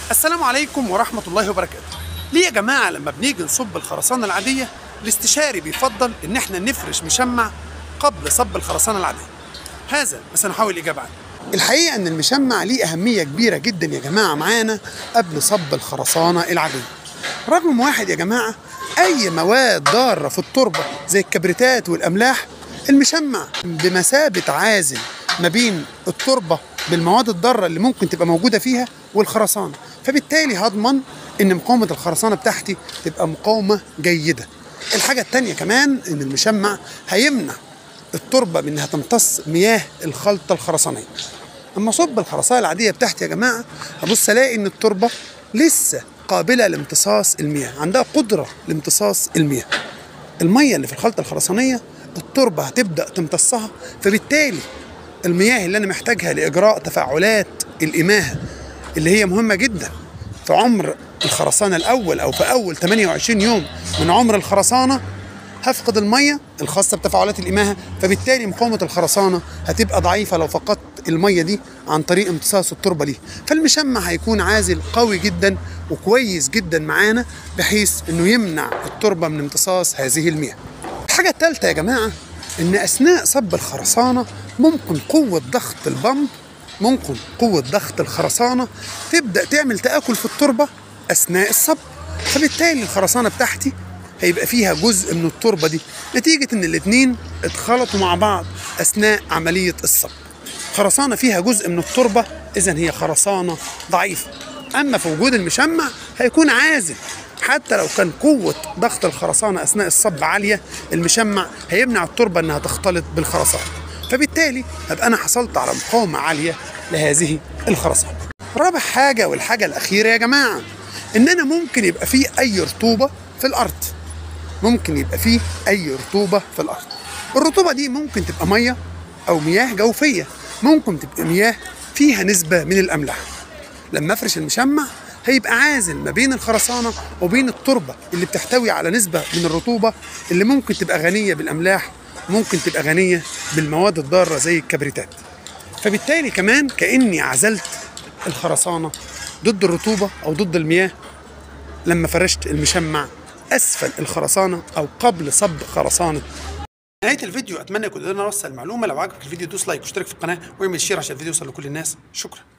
السلام عليكم ورحمة الله وبركاته ليه يا جماعة لما بنيجي نصب الخرسانة العادية الاستشاري بيفضل ان احنا نفرش مشمع قبل صب الخرسانة العادية هذا بس هنحاول الإجابة عنه الحقيقة ان المشمع ليه أهمية كبيرة جدا يا جماعة معانا قبل صب الخرسانة العادية رقم واحد يا جماعة أي مواد ضارة في التربة زي الكبريتات والأملاح المشمع بمثابة عازل ما بين التربة بالمواد الضارة اللي ممكن تبقى موجودة فيها والخرسانة فبالتالي هضمن ان مقاومة الخرسانة بتاعتي تبقى مقاومة جيدة الحاجة التانية كمان ان المشمع هيمنع التربة من انها تمتص مياه الخلطة الخرسانية اما صب الخرسانة العادية بتاعتي يا جماعة هبص الاقي ان التربة لسه قابلة لامتصاص المياه عندها قدرة لامتصاص المياه المية اللي في الخلطة الخرسانية التربة هتبدأ تمتصها فبالتالي المياه اللي أنا محتاجها لإجراء تفاعلات الإماهة اللي هي مهمة جدا في عمر الخرسانة الأول أو في أول 28 يوم من عمر الخرسانة هفقد المية الخاصة بتفاعلات الإماهة فبالتالي مقاومة الخرسانة هتبقى ضعيفة لو فقدت المية دي عن طريق امتصاص التربة ليه فالمشمع هيكون عازل قوي جدا وكويس جدا معانا بحيث انه يمنع التربة من امتصاص هذه المياه الحاجة الثالثة يا جماعة ان اثناء صب الخرسانة ممكن قوة ضغط البمب ممكن قوة ضغط الخرسانة تبدأ تعمل تآكل في التربة أثناء الصب فبالتالي الخرسانة بتاعتي هيبقى فيها جزء من التربة دي نتيجة إن الاتنين اتخلطوا مع بعض أثناء عملية الصب خرسانة فيها جزء من التربة إذا هي خرسانة ضعيفة أما في وجود المشمع هيكون عازل حتى لو كان قوة ضغط الخرسانة أثناء الصب عالية المشمع هيمنع التربة إنها تختلط بالخرسانة فبالتالي هبقى أنا حصلت على مقاومة عالية لهذه الخرسانة رابع حاجة والحاجة الأخيرة يا جماعة إن أنا ممكن يبقى فيه أي رطوبة في الأرض ممكن يبقى فيه أي رطوبة في الأرض الرطوبة دي ممكن تبقى مية أو مياه جوفية ممكن تبقى مياه فيها نسبة من الأملاح لما أفرش المشمع هيبقى عازل ما بين الخرسانة وبين التربة اللي بتحتوي على نسبة من الرطوبة اللي ممكن تبقى غنية بالأملاح ممكن تبقى غنية بالمواد الضارة زي الكبريتات فبالتالي كمان كأني عزلت الخرسانة ضد الرطوبة أو ضد المياه لما فرشت المشمع أسفل الخرسانة أو قبل صب خرسانة نهاية الفيديو أتمنى يكون قدرنا نوصل المعلومة لو عجبك الفيديو دوس لايك واشترك في القناة واعمل شير عشان الفيديو يوصل لكل الناس شكرا